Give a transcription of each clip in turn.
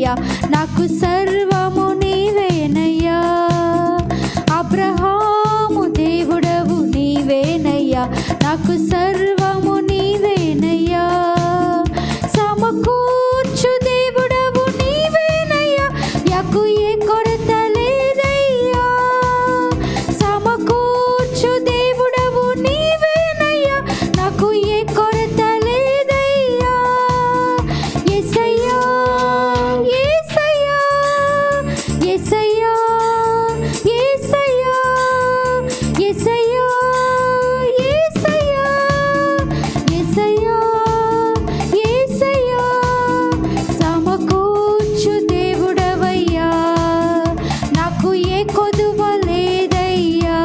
నీవేనయ్యా నాకు సర్వము నీవేనయ్యా అబ్రహాము దేవుడవు నీవేనయ్యా నాకు సర్వము నీవేనయ్యా సమకూర్చు దేవుడవు నీవేనయ్యా యకు ఏ కొరత లేదయ్యా సమకూర్చు దేవుడవు నీవేనయ్యా నాకు ఏ కొరత లేదయ్యా యేసయ్యా యేసయ్యా యేసయ్యా యేసయ్యా యేసయ్యా యేసయ్యా యేసయ్యా యేసయ్యా సమకూర్చు దేవుడవయ్యా నాకు ఏ కొదువ లేదయ్యా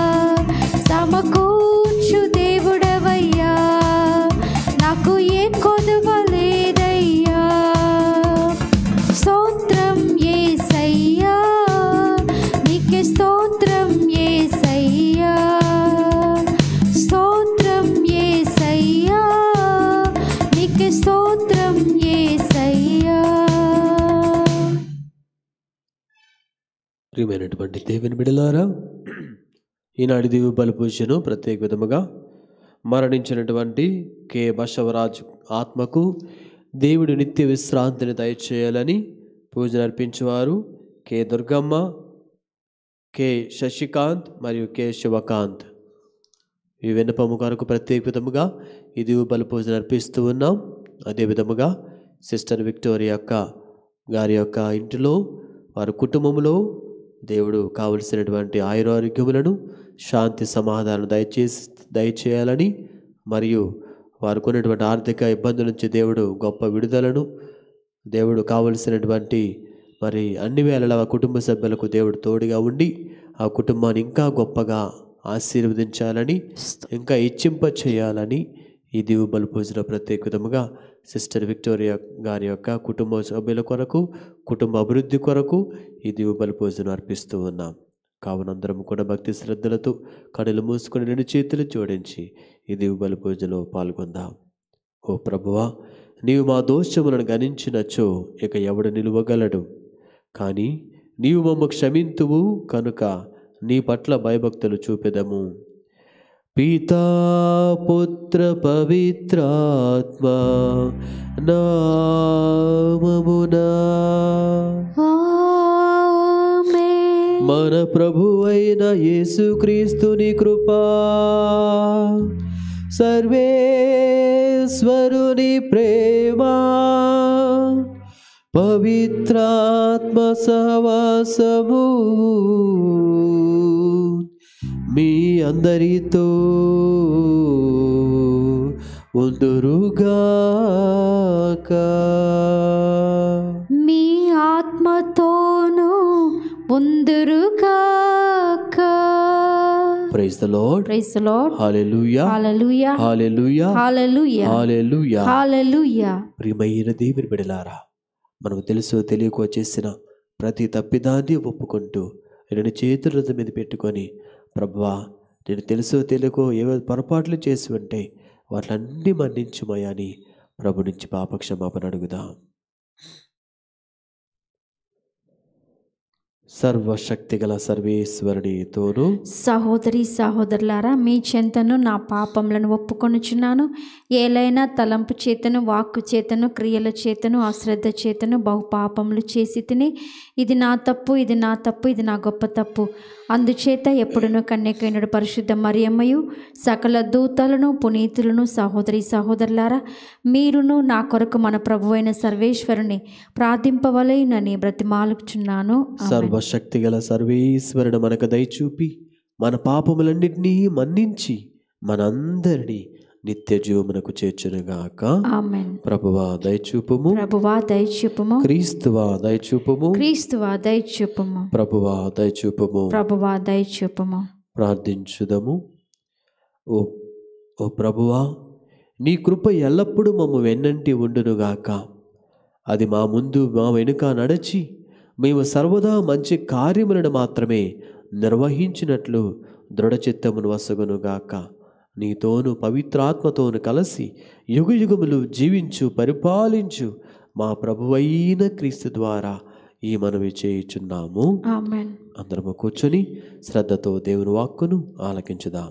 సమకూర్చు దేవుడవయ్యా నాకు ఏ కొదువ లేదయ్యా స్తోత్రం యేసయ్యా నీకే స్తోత్రం యేసయ్యా స్తోత్రం యేసయ్యా నీకే స్తోత్రం యేసయ్యా ప్రియమైనటువంటి దేవుని బిడలారా ఈనాటి దిగు బలిపూజను ప్రత్యేక విధముగా మరణించినటువంటి కె బసవరాజు ఆత్మకు దేవుడు నిత్య విశ్రాంతిని దయచేయాలని పూజను అర్పించేవారు కె దుర్గమ్మ కె శశికాంత్ మరియు కె శివకాంత్ ఈ విన్నపము కొరకు ప్రత్యేక విధముగా ఈ దిగు బలి పూజను అర్పిస్తూ ఉన్నాం అదే విధముగా సిస్టర్ విక్టోరియా యొక్క గారి యొక్క ఇంటిలో వారి కుటుంబంలో దేవుడు కావలసినటువంటి ఆయురారోగ్యములను శాంతి సమాధానం దయచేసి దయచేయాలని మరియు వారికి ఉన్నటువంటి ఆర్థిక ఇబ్బందుల నుంచి దేవుడు గొప్ప విడుదలను దేవుడు కావలసినటువంటి మరి అన్ని వేళల ఆ కుటుంబ సభ్యులకు దేవుడు తోడుగా ఉండి ఆ కుటుంబాన్ని ఇంకా గొప్పగా ఆశీర్వదించాలని ఇంకా ఇచ్చింప చేయాలని ఈ దివు బలి పూజలో ప్రత్యేక విధముగా సిస్టర్ విక్టోరియా గారి యొక్క కుటుంబ సభ్యుల కొరకు కుటుంబ అభివృద్ధి కొరకు ఈ దివు బలి పూజను అర్పిస్తూ ఉన్నాం కావున అందరం కూడా భక్తి శ్రద్ధలతో కడులు మూసుకొని రెండు చేతులు జోడించి ఈ దివు బలి పూజలో పాల్గొందాం ఓ ప్రభువా నీవు మా దోషములను గణించినచో ఇక ఎవడు నిలువగలడు కానీ నీవు మమ్మ క్షమింతువు కనుక నీ పట్ల భయభక్తులు చూపెదము పితా పుత్ర పవిత్రాత్మ నామమునా ఆమేన్ మన ప్రభు అయిన యేసుక్రీస్తుని కృపా సర్వేశ్వరుని ప్రేమ పవిత్రాత్మ సహవాసము మీ అందరితో ఉందురుగాక మీ ఆత్మతోను ఉందురుగాక praise the Lord praise the Lord hallelujah hallelujah hallelujah hallelujah hallelujah hallelujah ప్రియమైన దేవుని బిడలారా మనం తెలుసు తెలియకో చేసిన ప్రతి తప్పిదాన్ని ఒప్పుకుంటూ రెండు చేతుల హృదయం మీద పెట్టుకొని ప్రభువా నేను తెలుసో తెలియకో ఏవో పొరపాట్లు చేసి ఉంటే వాటిలన్నీ మన్నించుమయ్యా అని ప్రభు నుంచి పాపక్షమాపణ అడుగుదాం సర్వశక్తి గల సర్వేశ్వరునితోనూ సహోదరి సహోదరులారా మీ చెంతను నా పాపములను ఒప్పుకొనుచున్నాను ఏలైనా తలంపు చేతను వాక్కు చేతను క్రియల చేతను అశ్రద్ధ చేతను బహు పాపములు చేసి తిని ఇది నా తప్పు ఇది నా తప్పు ఇది నా గొప్ప తప్పు అందుచేత ఎప్పుడునూ కన్యకైనడు పరిశుద్ధ మరియమ్మయు సకల దూతలను పునీతులను సహోదరి సహోదరులారా మీరును నా కొరకు మన ప్రభువైన సర్వేశ్వరుని ప్రార్థింపవలయునని బ్రతిమాలుచున్నాను ఆమేన్. సర్వశక్తి గల సర్వేశ్వరుడు మనకు దయచూపి మన పాపములన్నిటినీ మన్నించి మనందరినీ నిత్య జీవమునకు చేర్చునుగాక ఆమెన్ ప్రభువా దయచూపుము ప్రభువా దయచూపుము క్రీస్తువా దయచూపుము క్రీస్తువా దయచూపుము ప్రభువా దయచూపుము ప్రభువా దయచూపుము ప్రార్థించుదము ఓ ఓ ప్రభువా నీ కృప ఎల్లప్పుడూ మమ్మ వెన్నంటి ఉండునుగాక అది మా ముందు మా వెనుక నడచి మేము సర్వదా మంచి కార్యములను మాత్రమే నిర్వహించినట్లు దృఢచిత్తమును వసగునుగాక నీతోను పవిత్రాత్మతోను కలిసి యుగ యుగములు జీవించు పరిపాలించు మా ప్రభువైన క్రీస్తు ద్వారా ఈ మనవి చేయుచున్నాము ఆమెన్ అందరము కూర్చొని శ్రద్ధతో దేవుని వాక్కును ఆలకించుదాం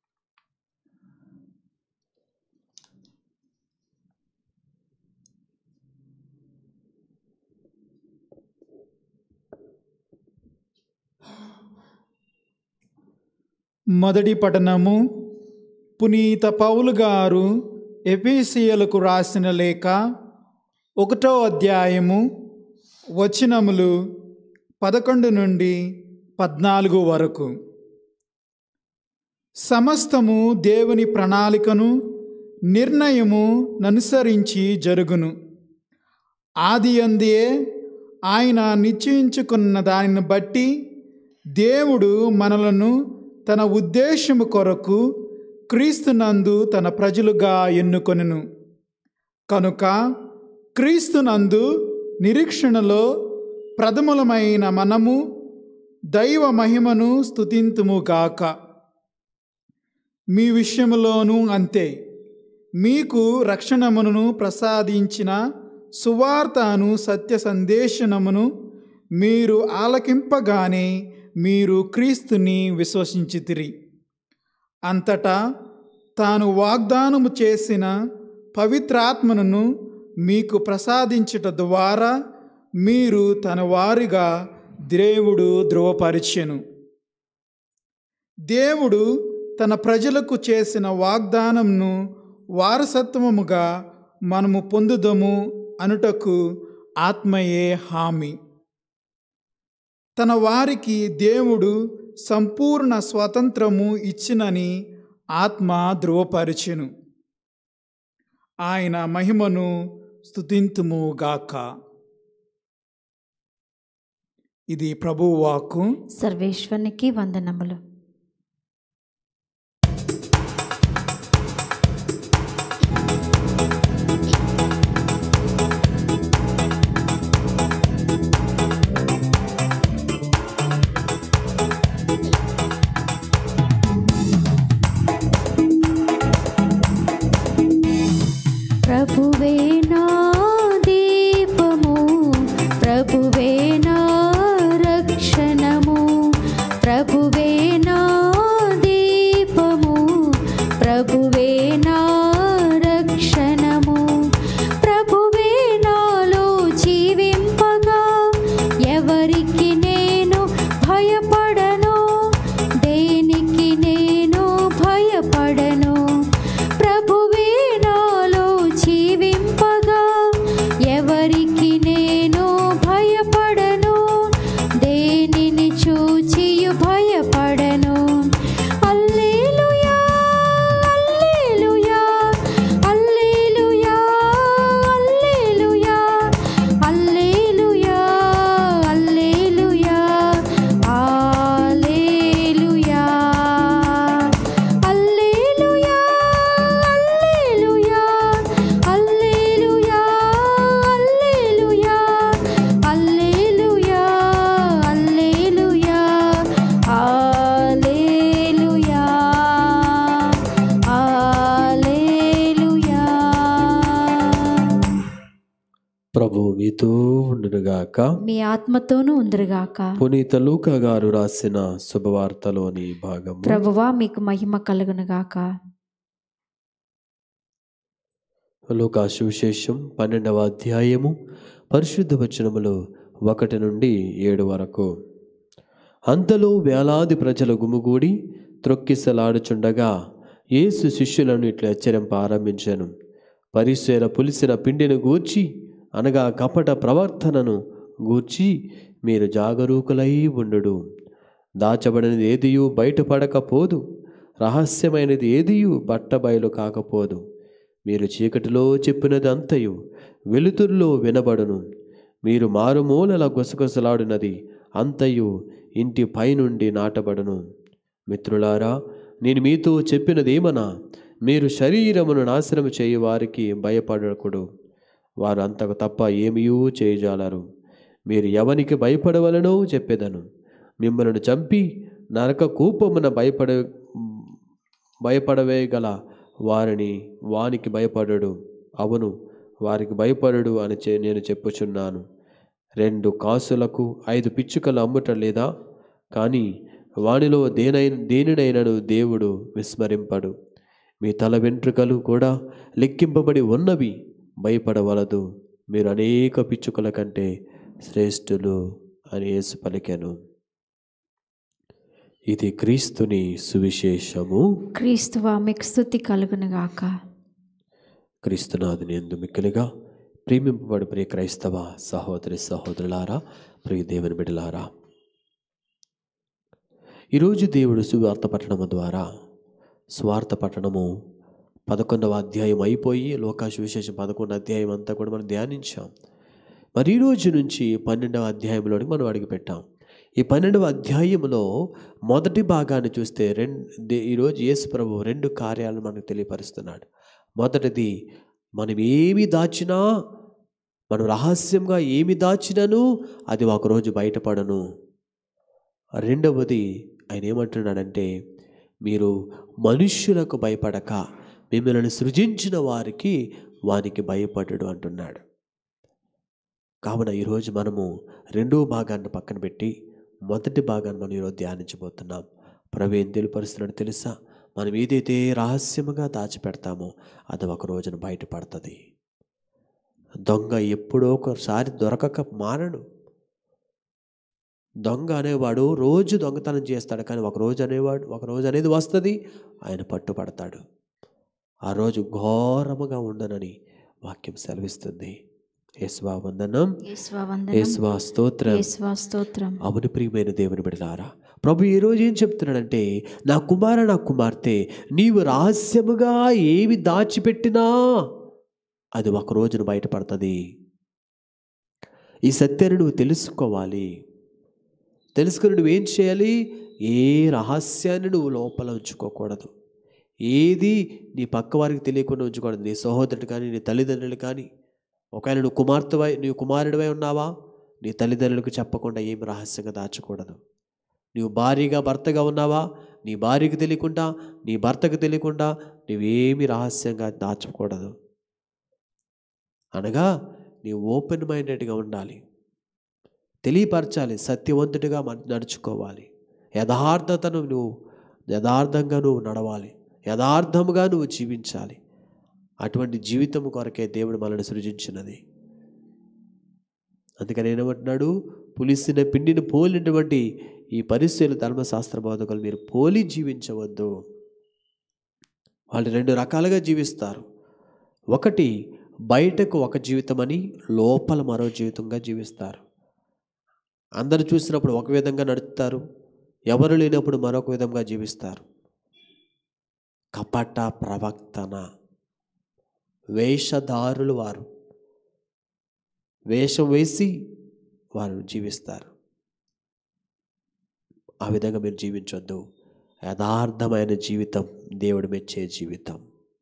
మొదటి పఠనము పునీత పౌలు గారు ఎఫీసియలకు రాసిన లేఖ ఒకటో అధ్యాయము వచనములు పదకొండు నుండి పద్నాలుగు వరకు సమస్తము దేవుని ప్రణాళికను నిర్ణయము ననుసరించి జరుగును ఆది అందే ఆయన నిశ్చయించుకున్న దానిని బట్టి దేవుడు మనలను తన ఉద్దేశము కొరకు క్రీస్తునందు తన ప్రజలుగా ఎన్నుకొనెను కనుక క్రీస్తునందు నిరీక్షణలో ప్రథములమైన మనము దైవ మహిమను స్తుతింతుముగాక మీ విషయములోనూ అంతే మీకు రక్షణమును ప్రసాదించిన సువార్తను సత్య సందేశనమును మీరు ఆలకింపగానే మీరు క్రీస్తుని విశ్వసించితిరి అంతటా తాను వాగ్దానము చేసిన పవిత్రాత్మను మీకు ప్రసాదించుట ద్వారా మీరు తన వారిగా దేవుడు ధృవపరిచెను దేవుడు తన ప్రజలకు చేసిన వాగ్దానంను వారసత్వముగా మనము పొందుదము అనుటకు ఆత్మయే హామీ తన వారికి దేవుడు సంపూర్ణ స్వాతంత్రము ఇచ్చినని ఆత్మ ధృవపరిచెను ఆయన మహిమను స్తుతింతుము గాక ఇది ప్రభువు వాక్కు సర్వేశ్వరునికి వందనములు ప్రభువే నా దీపము ప్రభువే నా రక్షణము ప్రభువే నా దీపము ప్రభువే నా రక్షణము ప్రభువే నాలో జీవింపగా ఎవరికి నేను భయపడను దేనికి నేను భయపడను ప్రభువే నాలో జీవింపగా ఎవరికి నేను భయపడను దేనిని చూచియు భయపడను అల్లేలుయా అల్లేలుయా అల్లేలుయా అల్లేలుయా అల్లేలుయా అల్లేలుయా హల్లెలూయా hallelujah hallelujah hallelujah hallelujah hallelujah hallelujah hallelujah హల్లెలూయా ప్రభు మీతో ఉండునుగాక మీ ఆత్మతోనూ ఉందరుగాక పునీత లూకా గారు రాసిన శుభవార్తలోని భాగము ప్రభువా మీకు మహిమ కలుగునుగాక లూకా సువిశేషం పన్నెండవ అధ్యాయము పరిశుద్ధ వచనములు ఒకటి నుండి ఏడు వరకు అంతలో వేలాది ప్రజలు గుమిగూడి త్రొక్కిసలాడుచుండగా యేసు శిష్యులను ఇట్లా హెచ్చరింప ఆరంభించాను పరిశీల పులిసిన పిండిని గూర్చి అనగా కపట ప్రవర్తనను గూర్చి మీరు జాగరూకులై ఉండు దాచబడినది ఏదియు బయటపడకపోదు రహస్యమైనది ఏదియు బట్టబయలు కాకపోదు మీరు చీకటిలో చెప్పినది అంతయు వెలుతురులో వినబడును మీరు మారుమూలల గుసగుసలాడినది అంతయు ఇంటి పైనుండి నాటబడును మిత్రులారా నేను మీతో చెప్పినదేమనా మీరు శరీరమును నాశనము చేయు వారికి భయపడకుడు వారు అంతకు తప్ప ఏమీయూ చేయజాలరు మీరు ఎవనికి భయపడవలనో చెప్పేదను మిమ్మల్ని చంపి నరక కూపమున భయపడ భయపడవే గల వారిని వానికి భయపడడు అవును వారికి భయపడడు అని చె- నేను చెప్పుచున్నాను రెండు కాసులకు ఐదు పిచ్చుకలు అమ్ముట లేదా కానీ వానిలో దేనైన దేనినైనను దేవుడు విస్మరింపడు మీ తల వెంట్రుకలు కూడా లెక్కింపబడి ఉన్నవి భయపడవలదు మీరు అనేక పిచ్చుకల కంటే శ్రేష్ఠులు అని యేసు పలికెను ఇది క్రీస్తుని సువిశేషము క్రీస్తువా మీకు స్థుతి కలుగునుగాక క్రీస్తునాథుని ఎందు మిక్కిలిగా ప్రేమింపబడి ప్రియ క్రైస్తవ సహోదరి సహోదరులారా ప్రియ దేవుని బిడ్డలారా ఈరోజు దేవుడు సువార్త పట్టణము ద్వారా స్వార్థ పట్టణము పదకొండవ అధ్యాయం అయిపోయి లోకాశ విశేషం పదకొండు అధ్యాయం అంతా కూడా మనం ధ్యానించాం మరి ఈ రోజు నుంచి పన్నెండవ అధ్యాయంలోనికి మనం అడుగుపెట్టాం ఈ పన్నెండవ అధ్యాయంలో మొదటి భాగాన్ని చూస్తే రెండు ఈరోజు యేసు ప్రభు రెండు కార్యాలను మనకు తెలియపరుస్తున్నాడు మొదటిది మనం ఏమి దాచినా మనం రహస్యంగా ఏమి దాచినను అది ఒకరోజు బయటపడను రెండవది ఆయన ఏమంటున్నాడంటే మీరు మనుష్యులకు భయపడక మిమ్మల్ని సృజించిన వారికి వానికి భయపడడు అంటున్నాడు కావున ఈరోజు మనము రెండవ భాగాన్ని పక్కన పెట్టి మొదటి భాగాన్ని మనం ఈరోజు ధ్యానించబోతున్నాం ప్రభు ఏం తెలియపరుస్తున్నాడు తెలుసా మనం ఏదైతే రహస్యముగా దాచిపెడతామో అది ఒక రోజున బయటపడుతుంది దొంగ ఎప్పుడో ఒకసారి దొరకక మారడు దొంగ అనేవాడు రోజు దొంగతనం చేస్తాడు కానీ ఒక రోజు అనేవాడు ఒక రోజు అనేది వస్తుంది ఆయన పట్టుపడతాడు ఆ రోజు ఘోరముగా ఉండనని వాక్యం సెలవిస్తుంది యేసువా వందనం యేసువా వందనం యేసువా స్తోత్రం యేసువా స్తోత్రం అవును ప్రియమైన దేవుని బిడలారా ప్రభు ఈ రోజు ఏం చెప్తున్నాడంటే నా కుమార నా కుమార్తె నీవు రహస్యముగా ఏవి దాచిపెట్టినా అది ఒక రోజున బయటపడుతుంది ఈ సత్యాన్ని నువ్వు తెలుసుకోవాలి తెలుసుకుని నువ్వేం చేయాలి ఏ రహస్యాన్ని నువ్వు లోపల ఉంచుకోకూడదు ఏది నీ పక్క వారికి తెలియకుండా ఉంచుకోవడం నీ సహోదరుడు కానీ నీ తల్లిదండ్రులు కానీ ఒకవేళ నువ్వు కుమార్తెవై నువ్వు కుమారుడివై ఉన్నావా నీ తల్లిదండ్రులకు చెప్పకుండా ఏమి రహస్యంగా దాచకూడదు నీవు భార్యగా భర్తగా ఉన్నావా నీ భార్యకు తెలియకుండా నీ భర్తకు తెలియకుండా నువ్వేమి రహస్యంగా దాచకూడదు అనగా నీవు ఓపెన్ మైండెడ్గా ఉండాలి తెలియపరచాలి సత్యవంతుడిగా మన- నడుచుకోవాలి యథార్థతను నువ్వు యథార్థంగా నువ్వు నడవాలి యథార్థముగా నువ్వు జీవించాలి అటువంటి జీవితం కొరకే దేవుడు మనల్ని సృజించినది అందుకని ఏమంటున్నాడు పులిసిన పిండిని పోలినటువంటి ఈ పరిస్థితులు ధర్మశాస్త్ర బోధకులు మీరు పోలి జీవించవద్దు వాళ్ళు రెండు రకాలుగా జీవిస్తారు ఒకటి బయటకు ఒక జీవితం అని లోపల మరో జీవితంగా జీవిస్తారు అందరు చూసినప్పుడు ఒక విధంగా నడుస్తారు ఎవరు లేనప్పుడు మరొక విధంగా జీవిస్తారు కపట ప్రవక్తన వేషధారులు వారు వేషం వేసి వారు జీవిస్తారు ఆ విధంగా మీరు జీవించొద్దు యథార్థమైన జీవితం దేవుడు మెచ్చే జీవితం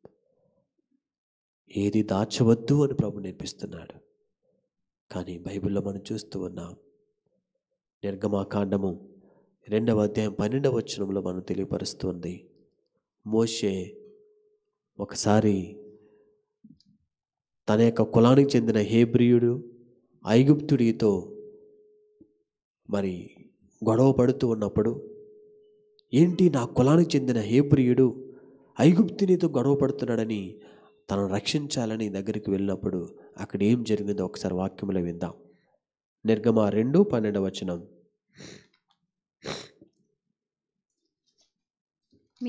ఏది దాచవద్దు అని ప్రభు నేర్పిస్తున్నాడు కానీ బైబిల్లో మనం చూస్తూ ఉన్నాం నిర్గమాకాండము రెండవ అధ్యాయం పన్నెండవ వచనంలో మనం తెలియపరుస్తుంది మోషే ఒకసారి తన యొక్క కులానికి చెందిన హేబ్రియుడు ఐగుప్తుడితో మరి గొడవ పడుతూ ఉన్నప్పుడు ఏంటి నా కులానికి చెందిన హేబ్రియుడు ఐగుప్తునితో గొడవ పడుతున్నాడని తనను రక్షించాలని దగ్గరికి వెళ్ళినప్పుడు అక్కడ ఏం జరిగిందో ఒకసారి వాక్యంలో విందాం నిర్గమ రెండు పన్నెండవ వచనం మీ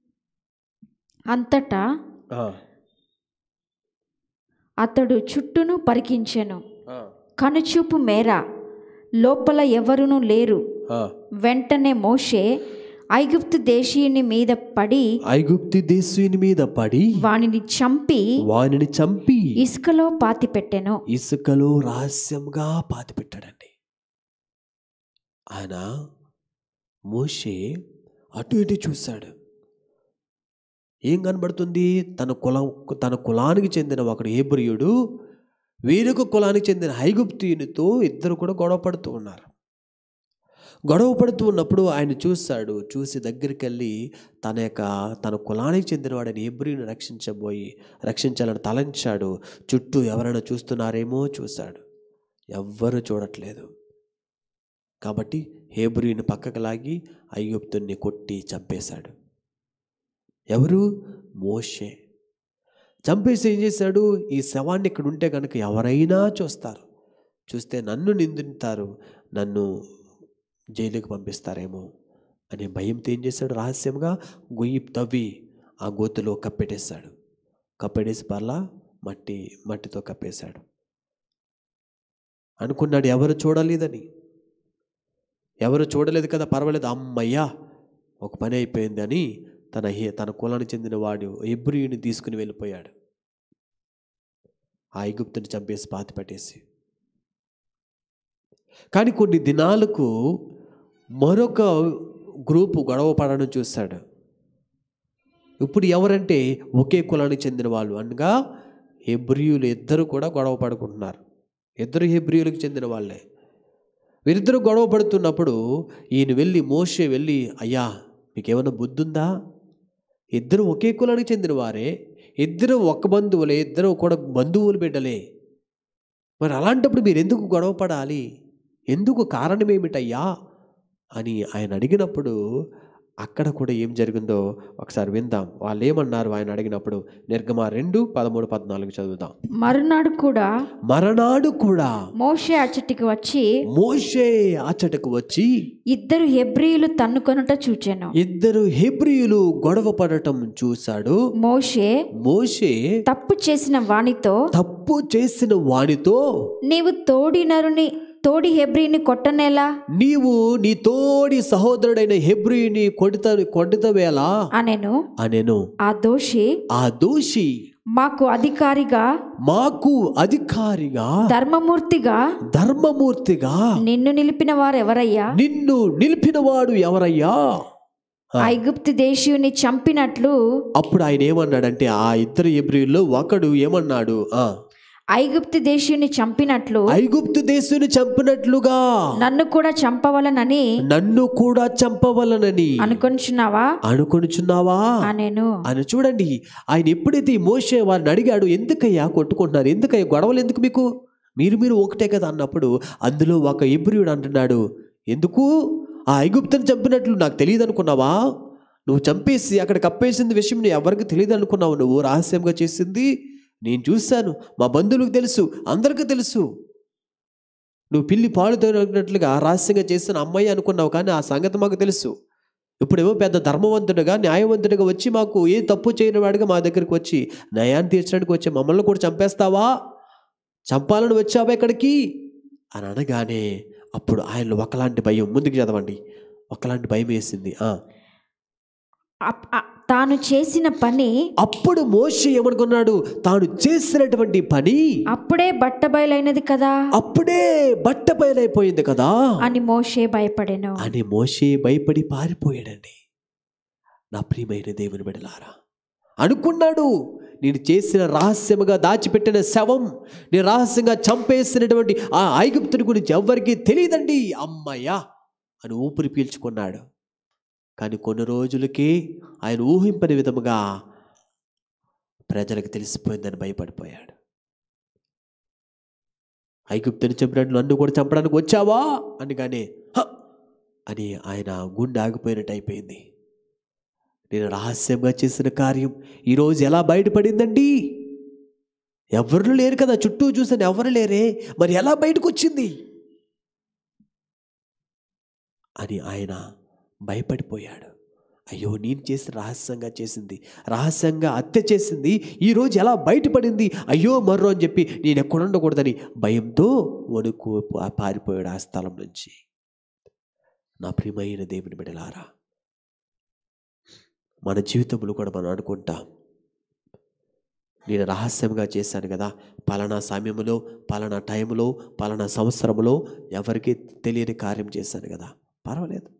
అంతటా అతడు చుట్టూను పరికించెను కనుచూపు మేర లోపల ఎవరునూ లేరు వెంటనే మోషే ఐగుప్తు దేశీయుని మీద పడి ఐగుప్తి దేశీయుని మీద పడి వానిని చంపి వానిని చంపి ఇసుకలో పాతిపెట్టెను ఇసుకలో రహస్యంగా పాతిపెట్టాడండి ఆయన మోషే అటు ఇటు చూశాడు ఏం కనబడుతుంది తన కులం తన కులానికి చెందిన ఒకడు హేబ్రియుడు వేరొక కులానికి చెందిన హైగుప్తియునితో ఇద్దరు కూడా గొడవ పడుతూ ఉన్నారు గొడవ పడుతూ ఉన్నప్పుడు ఆయన చూశాడు చూసి దగ్గరికి వెళ్ళి తన యొక్క తన కులానికి చెందినవాడని ఎబ్రిని రక్షించబోయి రక్షించాలని తలంచాడు చుట్టూ ఎవరైనా చూస్తున్నారేమో చూశాడు ఎవ్వరూ చూడట్లేదు కాబట్టి హేబ్రిని పక్కకు లాగి అయ్యుప్తుని కొట్టి చంపేశాడు ఎవరు మోషే చంపేసి ఏం చేశాడు ఈ శవాన్ని ఇక్కడ ఉంటే కనుక ఎవరైనా చూస్తారు చూస్తే నన్ను నిందింటారు నన్ను జైలుకి పంపిస్తారేమో అనే భయంతో ఏం చేశాడు రహస్యంగా గొయ్యి తవ్వి ఆ గోతులో కప్పెట్టేశాడు కప్పెట్టేసి పర్లా మట్టి మట్టితో కప్పేశాడు అనుకున్నాడు ఎవరు చూడలేదని ఎవరు చూడలేదు కదా పర్వాలేదు అమ్మయ్యా ఒక పని అయిపోయింది అని తన హే- తన కులానికి చెందిన వాడు ఎబ్రియుని తీసుకుని వెళ్ళిపోయాడు ఆ ఐగుప్తుని చంపేసి పాతి పెట్టేసి కానీ కొన్ని దినాలకు మరొక గ్రూపు గొడవ పడడం చూశాడు ఇప్పుడు ఎవరంటే ఒకే కులానికి చెందిన వాళ్ళు అనగా హెబ్రియులు ఇద్దరు కూడా గొడవ పడుకుంటున్నారు ఇద్దరు హెబ్రియులకు చెందిన వాళ్ళే వీరిద్దరు గొడవ పడుతున్నప్పుడు ఈయన వెళ్ళి మోషే వెళ్ళి అయ్యా మీకేమైనా బుద్ధి ఉందా ఇద్దరు ఒకే కులానికి చెందిన వారే ఇద్దరు ఒక్క బంధువులే ఇద్దరు కూడా బంధువులు బిడ్డలే మరి అలాంటప్పుడు మీరు ఎందుకు గొడవ పడాలి ఎందుకు కారణం ఏమిటయ్యా అని ఆయన అడిగినప్పుడు అక్కడ కూడా ఏం జరిగిందో ఒకసారి విందాం వాళ్ళు ఏమన్నారు ఆయన అడిగినప్పుడు నిర్గమ రెండు పదమూడు పద్నాలుగు చదువుదాం మరునాడు కూడా మరనాడు కూడా మోషే అచ్చటికి వచ్చి మోషే అచ్చటకు వచ్చి ఇద్దరు హెబ్రియులు తన్నుకొనుట చూచెను ఇద్దరు హెబ్రియులు గొడవ పడటం చూశాడు మోషే మోషే తప్పు చేసిన వానితో తప్పు చేసిన వానితో నీవు తోడి నరుని తోడి హెబ్రిని కొట్టనేలా నీవు నీ తోడి సహోదరుడైన హెబ్రిని కొడుత కొడుతవేలా అనెను అనెను ఆ దోషి ఆ దోషి మాకు అధికారిగా మాకు అధికారిగా ధర్మమూర్తిగా ధర్మమూర్తిగా నిన్ను నిలిపిన వారు ఎవరయ్యా నిన్ను నిలిపినవాడు ఎవరయ్యా ఆ. ఐగుప్తు దేశీయుని చంపినట్లు అప్పుడు ఆయన ఏమన్నాడంటే ఆ ఇద్దరు ఎబ్రిల్లో ఒకడు ఏమన్నాడు ఆ ఐగుప్తు దేశీయుని చంపినట్లు ఐగుప్తు దేశుని చంపినట్లుగా నన్ను కూడా చంపవలనని నన్ను కూడా చంపవలనని అనుకొనిచున్నావా అనుకొనుచున్నావా అనేను అని చూడండి ఆయన ఎప్పుడైతే ఈ మోషే వారిని అడిగాడు ఎందుకయ్యా కొట్టుకుంటున్నారు ఎందుకయ్యా గొడవలు ఎందుకు మీకు మీరు మీరు ఒకటే కదా అన్నప్పుడు అందులో ఒక ఇబ్రియుడు అంటున్నాడు ఎందుకు ఆ ఐగుప్తుని చంపినట్లు నాకు తెలియదు అనుకున్నావా నువ్వు చంపేసి అక్కడ కప్పేసింది విషయం నీ ఎవరికి తెలియదు అనుకున్నావు నువ్వు రహస్యంగా చేసింది నేను చూశాను మా బంధువులకు తెలుసు అందరికీ తెలుసు నువ్వు పిల్లి పాలు తోగినట్లుగా రహస్యంగా చేసిన అమ్మాయి అనుకున్నావు కానీ ఆ సంగతి మాకు తెలుసు ఇప్పుడేమో పెద్ద ధర్మవంతుడిగా న్యాయవంతుడిగా వచ్చి మాకు ఏ తప్పు చేయని వాడిగా మా దగ్గరికి వచ్చి న్యాయాన్ని తీర్చడానికి వచ్చి మమ్మల్ని కూడా చంపేస్తావా చంపాలని వచ్చావా ఇక్కడికి అని అనగానే అప్పుడు ఆయనలో ఒకలాంటి భయం ముందుకు చదవండి ఒకలాంటి భయం వేసింది ఆ. అప్- అ- తాను చేసిన పని అప్పుడు మోషే ఏమనుకున్నాడు తాను చేసినటువంటి పని అప్పుడే బట్టబయలైనది కదా అప్పుడే బట్ట బయలైపోయింది కదా అని మోషే భయపడెను అని మోషే భయపడి పారిపోయాడండి నా ప్రియమైన దేవుని బిడలారా అనుకున్నాడు నేను చేసిన రహస్యముగా దాచిపెట్టిన శవం నేను రహస్యంగా చంపేసినటువంటి ఆ ఐగుప్తుని గురించి ఎవ్వరికీ తెలియదండి అమ్మయ్యా అని ఊపిరి పీల్చుకున్నాడు కానీ కొన్ని రోజులకి ఆయన ఊహింపని విధముగా ప్రజలకు తెలిసిపోయిందని భయపడిపోయాడు ఐగుప్తుని చంపినట్లు నన్ను కూడా చంపడానికి వచ్చావా అని కానీ "హ!" అని ఆయన గుండె ఆగిపోయినట్టు అయిపోయింది నేను రహస్యంగా చేసిన కార్యం ఈరోజు ఎలా బయటపడిందండి ఎవరు లేరు కదా చుట్టూ చూసాను ఎవరు లేరే మరి ఎలా బయటకు వచ్చింది అని ఆయన భయపడిపోయాడు అయ్యో నేను చేసి రహస్యంగా చేసింది రహస్యంగా హత్య చేసింది ఈరోజు ఎలా బయటపడింది అయ్యో మర్రో అని చెప్పి నేను ఎక్కడ ఉండకూడదని భయంతో వణుకు పా- పారిపోయాడు ఆ స్థలం నుంచి నా ప్రియమైన దేవుని బిడలారా మన జీవితంలో కూడా మనం అనుకుంటాం నేను రహస్యంగా చేశాను కదా పలానా సమయంలో పలానా టైంలో పలానా సంవత్సరంలో ఎవరికి తెలియని కార్యం చేశాను కదా పర్వాలేదు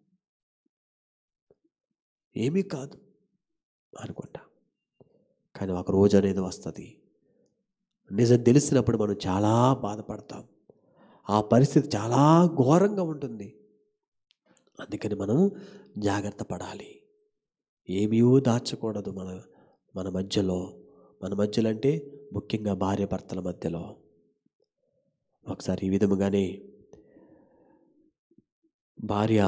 ఏమీ కాదు అనుకుంటా కానీ ఒక రోజు అనేది వస్తుంది నిజం తెలిసినప్పుడు మనం చాలా బాధపడతాం ఆ పరిస్థితి చాలా ఘోరంగా ఉంటుంది అందుకని మనం జాగ్రత్త పడాలి ఏమీ దాచకూడదు మన మన మధ్యలో మన మధ్యలో అంటే ముఖ్యంగా భార్య భర్తల మధ్యలో ఒకసారి ఈ విధముగానే భార్య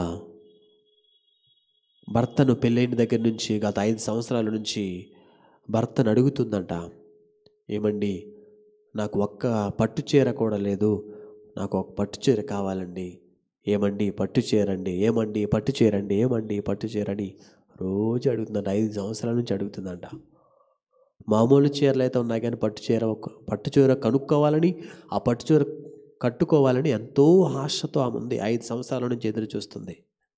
భర్తను పెళ్ళైన దగ్గర నుంచి గత ఐదు సంవత్సరాల నుంచి భర్తను అడుగుతుందంట ఏమండి నాకు ఒక్క పట్టు చీర కూడా లేదు నాకు ఒక పట్టు చీర కావాలండి ఏమండి పట్టు చీరండి ఏమండి పట్టు చీరండి ఏమండి పట్టు చీరని రోజు అడుగుతుందంట ఐదు సంవత్సరాల నుంచి అడుగుతుందంట మామూలు చీరలు అయితే ఉన్నాయి కానీ పట్టు చీర ఒక పట్టు చీర కనుక్కోవాలని ఆ పట్టు చీర కట్టుకోవాలని ఎంతో ఆశతో ఆమె ఉంది ఐదు సంవత్సరాల నుంచి ఎదురు చూస్తుంది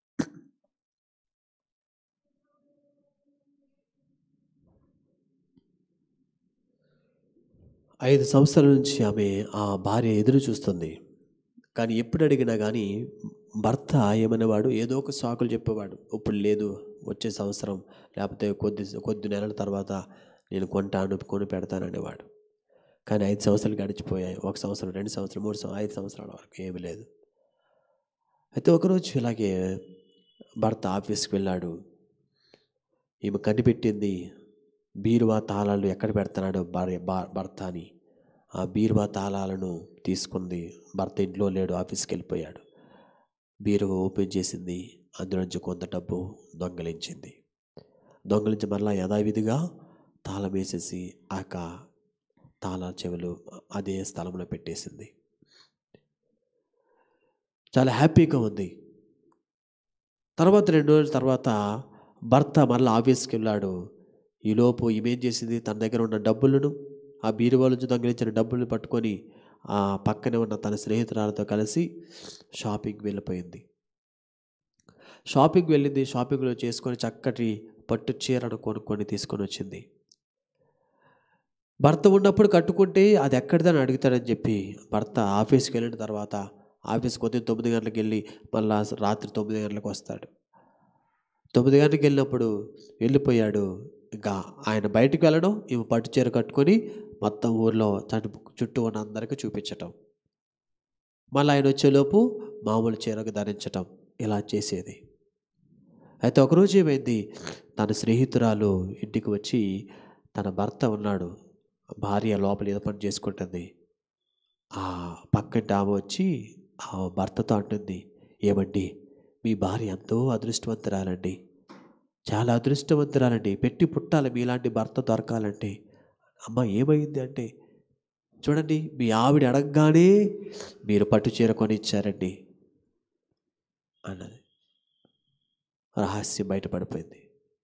ఐదు సంవత్సరాల నుంచి ఆమె ఆ భార్య ఎదురు చూస్తుంది కానీ ఎప్పుడు అడిగినా కానీ భర్త ఏమనేవాడు ఏదో ఒక సాకులు చెప్పేవాడు ఇప్పుడు లేదు వచ్చే సంవత్సరం లేకపోతే కొద్ది కొద్ది నెలల తర్వాత నేను కొంటాను కొని పెడతాను అనేవాడు కానీ ఐదు సంవత్సరాలు గడిచిపోయాయి ఒక సంవత్సరం రెండు సంవత్సరం మూడు సంవత్సరం ఐదు సంవత్సరాల వరకు ఏమీ లేదు అయితే ఒకరోజు ఇలాగే భర్త ఆఫీస్కి వెళ్ళాడు ఈమె కనిపెట్టింది బీరువా తాళాలు ఎక్కడ పెడుతున్నాడో భార్య భా- భర్త అని ఆ బీరువా తాళాలను తీసుకుంది భర్త ఇంట్లో లేడు ఆఫీస్కి వెళ్ళిపోయాడు బీరువా ఓపెన్ చేసింది అందులోంచి కొంత డబ్బు దొంగలించింది దొంగలించి మరలా యథావిధిగా తాళం వేసేసి ఆ యొక్క తాళా చెవులు అదే స్థలంలో పెట్టేసింది చాలా హ్యాపీగా ఉంది తర్వాత రెండు రోజుల తర్వాత భర్త మళ్ళీ ఆఫీస్కి వెళ్ళాడు ఈలోపు ఈమెం చేసింది తన దగ్గర ఉన్న డబ్బులను ఆ బీరువా నుంచి దొంగిలించిన డబ్బులను పట్టుకొని ఆ పక్కనే ఉన్న తన స్నేహితురాలతో కలిసి షాపింగ్కి వెళ్ళిపోయింది షాపింగ్కి వెళ్ళింది షాపింగ్లో చేసుకొని చక్కటి పట్టు చీరను కొనుక్కొని తీసుకొని వచ్చింది భర్త ఉన్నప్పుడు కట్టుకుంటే అది ఎక్కడిదని అడుగుతాడని చెప్పి భర్త ఆఫీస్కి వెళ్ళిన తర్వాత ఆఫీస్కి కొద్ది తొమ్మిది గంటలకు వెళ్ళి మళ్ళా రాత్రి తొమ్మిది గంటలకు వస్తాడు తొమ్మిది గంటలకు వెళ్ళినప్పుడు వెళ్ళిపోయాడు ఇంకా ఆయన బయటికి వెళ్ళడం ఈమె పట్టు చీర కట్టుకొని మొత్తం ఊర్లో తన చుట్టూ ఉన్న అందరికీ చూపించటం మళ్ళీ ఆయన వచ్చేలోపు మామూలు చీరకు ధరించటం ఇలా చేసేది అయితే ఒకరోజు ఏమైంది తన స్నేహితురాలు ఇంటికి వచ్చి తన భర్త ఉన్నాడు భార్య లోపల ఏదో పని చేసుకుంటుంది ఆ పక్కంటి ఆమె వచ్చి ఆ భర్తతో అంటుంది ఏమండి మీ భార్య ఎంతో అదృష్టవంతురాలండి చాలా అదృష్టవంతురాలండి పెట్టి పుట్టాలి మీలాంటి భర్త దొరకాలంటే అమ్మ ఏమైంది అంటే చూడండి మీ ఆవిడ అడగగానే మీరు పట్టు చీర కొనిచ్చారండి అన్నది రహస్యం బయటపడిపోయింది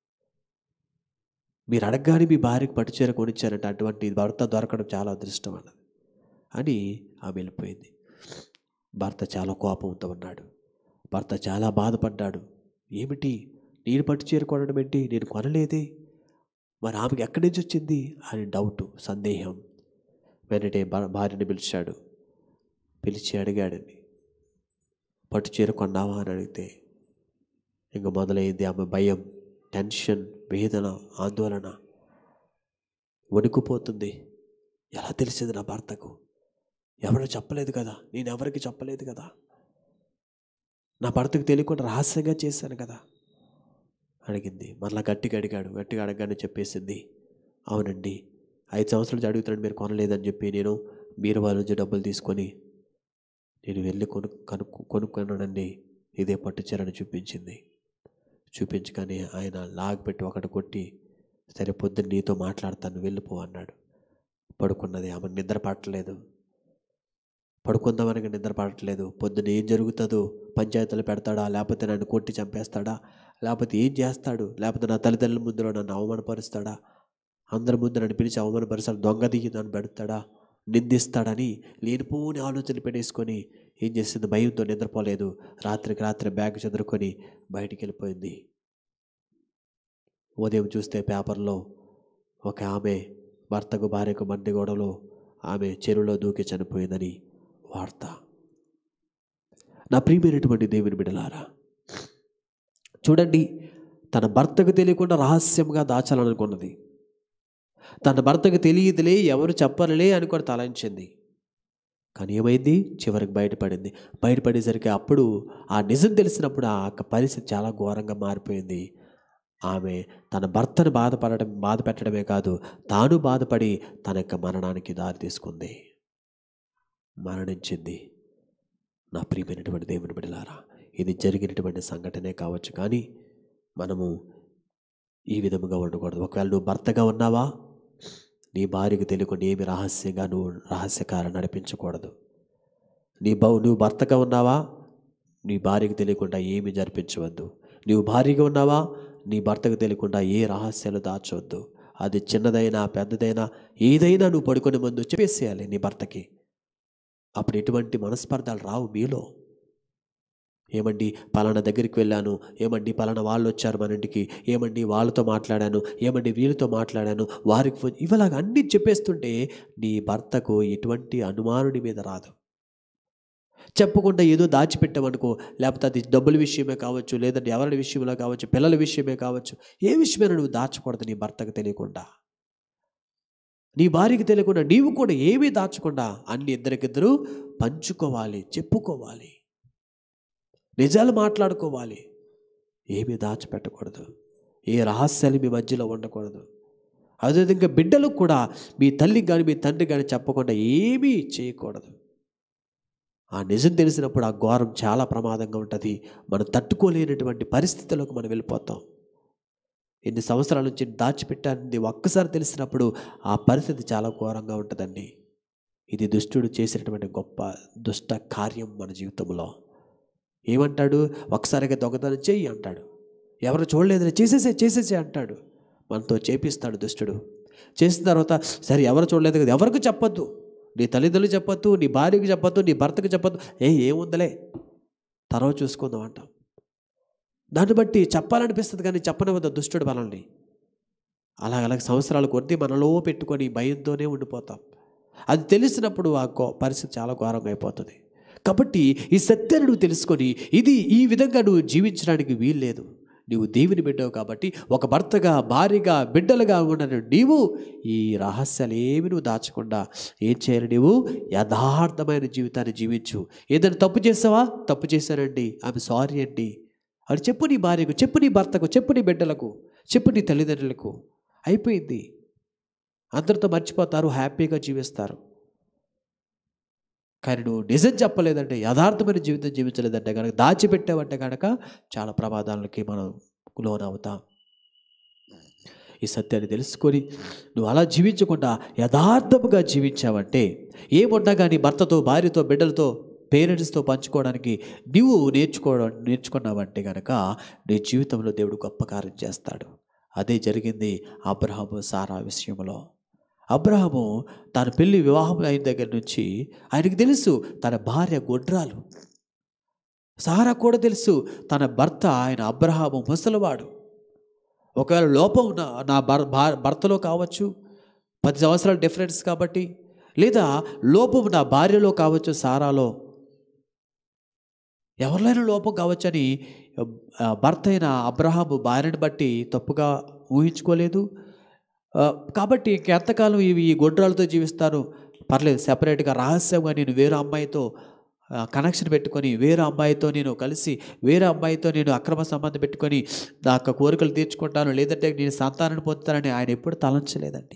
మీరు అడగగానే మీ భార్యకు పట్టు చీర కొనిచ్చారంటే అటువంటి భర్త దొరకడం చాలా అదృష్టం అన్నది అని ఆమె వెళ్ళిపోయింది భర్త చాలా కోపంతో ఉన్నాడు భర్త చాలా బాధపడ్డాడు ఏమిటి నేను పట్టు చీర కొనడం ఏంటి నేను కొనలేదే మరి ఆమెకి ఎక్కడి నుంచి వచ్చింది అని డౌట్ సందేహం వెంటనే భా- భార్యని పిలిచాడు పిలిచి అడిగాడండి పట్టు చీర కొన్నావా అని అడిగితే ఇంక మొదలైంది ఆమె భయం టెన్షన్ వేదన ఆందోళన వణుకుపోతుంది ఎలా తెలిసింది నా భర్తకు ఎవరు చెప్పలేదు కదా నేను ఎవరికి చెప్పలేదు కదా నా భర్తకు తెలియకుండా రహస్యంగా చేశాను కదా అడిగింది మరలా గట్టిగా అడిగాడు గట్టిగా అడగగానే చెప్పేసింది అవునండి ఐదు సంవత్సరాల నుంచి అడుగుతున్నాడు మీరు కొనలేదని చెప్పి నేను బీరువా నుంచి డబ్బులు తీసుకొని నేను వెళ్ళి కొను కనుక్కు కొనుక్కున్నానండి ఇదే పట్టు చీరని చూపించింది చూపించగానే ఆయన లాగపెట్టి ఒకటి కొట్టి సరే పొద్దున్న నీతో మాట్లాడతాను వెళ్ళిపో అన్నాడు పడుకున్నది ఆమె నిద్ర పట్టలేదు పడుకుందామని నిద్ర పడట్లేదు పొద్దున్న ఏం జరుగుతుందో పంచాయతీలు పెడతాడా లేకపోతే నన్ను కొట్టి చంపేస్తాడా లేకపోతే ఏం చేస్తాడు లేకపోతే నా తల్లిదండ్రుల ముందులో నన్ను అవమానపరుస్తాడా అందరి ముందు నన్ను పిలిచి అవమానపరుస్తాడు దొంగ దిగి నన్ను పెడతాడా నిందిస్తాడని లేనిపోని ఆలోచనలు పెట్టేసుకొని ఏం చేసింది భయంతో నిద్రపోలేదు రాత్రికి రాత్రి బ్యాగ్ చదురుకొని బయటికి వెళ్ళిపోయింది ఉదయం చూస్తే పేపర్లో ఒక ఆమె భర్తకు భార్యకు మధ్య గొడవలో ఆమె చెరువులో దూకి చనిపోయిందని వార్త నా ప్రియమైనటువంటి దేవుని బిడలారా చూడండి తన భర్తకు తెలియకుండా రహస్యంగా దాచాలనుకున్నది తన భర్తకు తెలియదులే ఎవరు చెప్పరులే అనుకొని తలంచింది కానీ ఏమైంది చివరికి బయటపడింది బయటపడేసరికి అప్పుడు ఆ నిజం తెలిసినప్పుడు ఆ యొక్క పరిస్థితి చాలా ఘోరంగా మారిపోయింది ఆమె తన భర్తను బాధపడడం బాధ పెట్టడమే కాదు తాను బాధపడి తన యొక్క మరణానికి దారి తీసుకుంది మరణించింది నా ప్రియమైనటువంటి దేవుని బిడలారా ఇది జరిగినటువంటి సంఘటనే కావచ్చు కానీ మనము ఈ విధముగా ఉండకూడదు ఒకవేళ నువ్వు భర్తగా ఉన్నావా నీ భార్యకు తెలియకుండా ఏమి రహస్యంగా నువ్వు రహస్యకారం నడిపించకూడదు నీ బౌ నువ్వు భర్తగా ఉన్నావా నీ భార్యకు తెలియకుండా ఏమి జరిపించవద్దు నీవు భార్యగా ఉన్నావా నీ భర్తకు తెలియకుండా ఏ రహస్యాలు దాచవద్దు అది చిన్నదైనా పెద్దదైనా ఏదైనా నువ్వు పడుకునే ముందు చెప్పేసేయాలి నీ భర్తకి అప్పుడు ఎటువంటి మనస్పర్ధాలు రావు మీలో ఏమండి పలానా దగ్గరికి వెళ్ళాను ఏమండి పలానా వాళ్ళు వచ్చారు మన ఇంటికి ఏమండి వాళ్ళతో మాట్లాడాను ఏమండి వీళ్ళతో మాట్లాడాను వారికి ఫోన్ ఇవలాగా అన్నీ చెప్పేస్తుంటే నీ భర్తకు ఎటువంటి అనుమానుడి మీద రాదు చెప్పకుండా ఏదో దాచిపెట్టామనుకో లేకపోతే అది డబ్బుల విషయమే కావచ్చు లేదంటే ఎవరి విషయంలో కావచ్చు పిల్లల విషయమే కావచ్చు ఏ విషయమైనా నువ్వు దాచకూడదు నీ భర్తకు తెలియకుండా నీ భార్యకి తెలియకుండా నీవు కూడా ఏమీ దాచకుండా అన్ని ఇద్దరికిద్దరు పంచుకోవాలి చెప్పుకోవాలి నిజాలు మాట్లాడుకోవాలి ఏమీ దాచిపెట్టకూడదు ఏ రహస్యాలు మీ మధ్యలో ఉండకూడదు అదేవిధంగా బిడ్డలకు కూడా మీ తల్లికి కానీ మీ తండ్రి కానీ చెప్పకుండా ఏమీ చేయకూడదు ఆ నిజం తెలిసినప్పుడు ఆ ఘోరం చాలా ప్రమాదంగా ఉంటుంది మనం తట్టుకోలేనటువంటి పరిస్థితులకు మనం వెళ్ళిపోతాం ఎన్ని సంవత్సరాల నుంచి దాచిపెట్టాన్ని ఒక్కసారి తెలిసినప్పుడు ఆ పరిస్థితి చాలా ఘోరంగా ఉంటుందండి ఇది దుష్టుడు చేసినటువంటి గొప్ప దుష్ట కార్యం మన జీవితంలో ఏమంటాడు ఒకసారిగా దొంగతనం చెయ్యి అంటాడు ఎవరు చూడలేదని చేసేసే చేసేసే అంటాడు మనతో చేపిస్తాడు దుష్టుడు చేసిన తర్వాత సరే ఎవరు చూడలేదు కదా ఎవరికి చెప్పొద్దు నీ తల్లిదండ్రులు చెప్పొద్దు నీ భార్యకి చెప్పొద్దు నీ భర్తకి చెప్పొద్దు ఏ ఏముందలే తర్వాత చూసుకుందాం అంటాం దాన్ని బట్టి చెప్పాలనిపిస్తుంది కానీ చెప్పనివ్వద్దు దుష్టుడు మనల్ని అలాగ అలాగ సంవత్సరాల కొద్దీ మనలో పెట్టుకొని భయంతోనే ఉండిపోతాం అది తెలిసినప్పుడు ఆ గో పరిస్థితి చాలా ఘోరంగా అయిపోతుంది కాబట్టి ఈ సత్యాన్ని నువ్వు తెలుసుకొని ఇది ఈ విధంగా నువ్వు జీవించడానికి వీల్లేదు నీవు దేవుని బిడ్డవు కాబట్టి ఒక భర్తగా భార్యగా బిడ్డలుగా ఉన్న నీవు ఈ రహస్యాలు ఏమి నువ్వు దాచకుండా ఏం చేయాలి నీవు యథార్థమైన జీవితాన్ని జీవించు ఏదైనా తప్పు చేసావా తప్పు చేశానండి ఆమె సారీ అండి అది చెప్పు నీ భార్యకు చెప్పు నీ భర్తకు చెప్పు నీ బిడ్డలకు చెప్పు నీ తల్లిదండ్రులకు అయిపోయింది అందరితో మర్చిపోతారు హ్యాపీగా జీవిస్తారు కానీ నువ్వు నిజం చెప్పలేదంటే యథార్థమైన జీవితం జీవించలేదంటే కనుక దాచిపెట్టావంటే కనుక చాలా ప్రమాదాలకి మనం లోనవుతాం ఈ సత్యాన్ని తెలుసుకొని నువ్వు అలా జీవించకుండా యథార్థముగా జీవించావంటే ఏమున్నా కానీ భర్తతో భార్యతో బిడ్డలతో పేరెంట్స్తో పంచుకోవడానికి నువ్వు నేర్చుకోవడం నేర్చుకున్నావంటే కనుక నీ జీవితంలో దేవుడు గొప్ప కార్యం చేస్తాడు అదే జరిగింది అబ్రహాము సారా విషయంలో అబ్రహాము తన పెళ్లి వివాహం అయిన దగ్గర నుంచి ఆయనకి తెలుసు తన భార్య గొడ్రాలు సారా కూడా తెలుసు తన భర్త ఆయన అబ్రహాము ముసలివాడు ఒకవేళ లోపం నా నా భర్ భా- భర్తలో కావచ్చు పది సంవత్సరాల డిఫరెన్స్ కాబట్టి లేదా లోపం నా భార్యలో కావచ్చు సారాలో ఎవరిలోనైనా లోపం కావచ్చని ఆ, భర్త అయిన అబ్రహాము భార్యను బట్టి తప్పుగా ఊహించుకోలేదు ఆ, కాబట్టి ఇంకెంతకాలం ఇవి ఈ గొడ్రాలతో జీవిస్తాను పర్లేదు సెపరేట్గా రహస్యంగా నేను వేరే అమ్మాయితో ఆ, కనెక్షన్ పెట్టుకొని వేరే అమ్మాయితో నేను కలిసి వేరే అమ్మాయితో నేను అక్రమ సంబంధం పెట్టుకొని నా యొక్క కోరికలు తీర్చుకుంటాను లేదంటే నేను సంతానాన్ని పొందుతానని ఆయన ఎప్పుడు తలంచలేదండి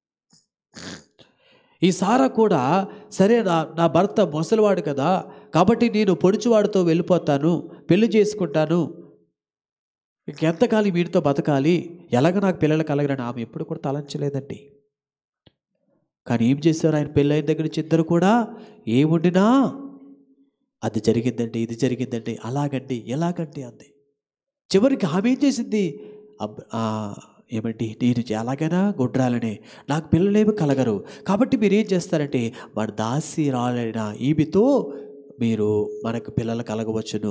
ఈ సారా కూడా సరే నా నా భర్త ముసలివాడు కదా కాబట్టి నేను పొడుచువాడితో వెళ్ళిపోతాను పెళ్లి చేసుకుంటాను ఇంకెంతకాలం వీడితో బతకాలి ఎలాగ నాకు పిల్లలు కలగరని ఆమె ఎప్పుడు కూడా తలంచలేదండి కానీ ఏం చేశారు ఆయన పెళ్ళైన దగ్గర నుంచి ఇద్దరు కూడా ఏముండినా అది జరిగిందండి ఇది జరిగిందండి అలాగండి ఎలాగండి అంది చివరికి ఆమె ఏం చేసింది అబ్ ఆ, ఏమండి నేను ఎలాగైనా గుడ్రాలనే నాకు పిల్లలేమి కలగరు కాబట్టి మీరు ఏం చేస్తారంటే మన దాసి రాలైన ఈమెతో మీరు మనకు పిల్లలు కలగవచ్చును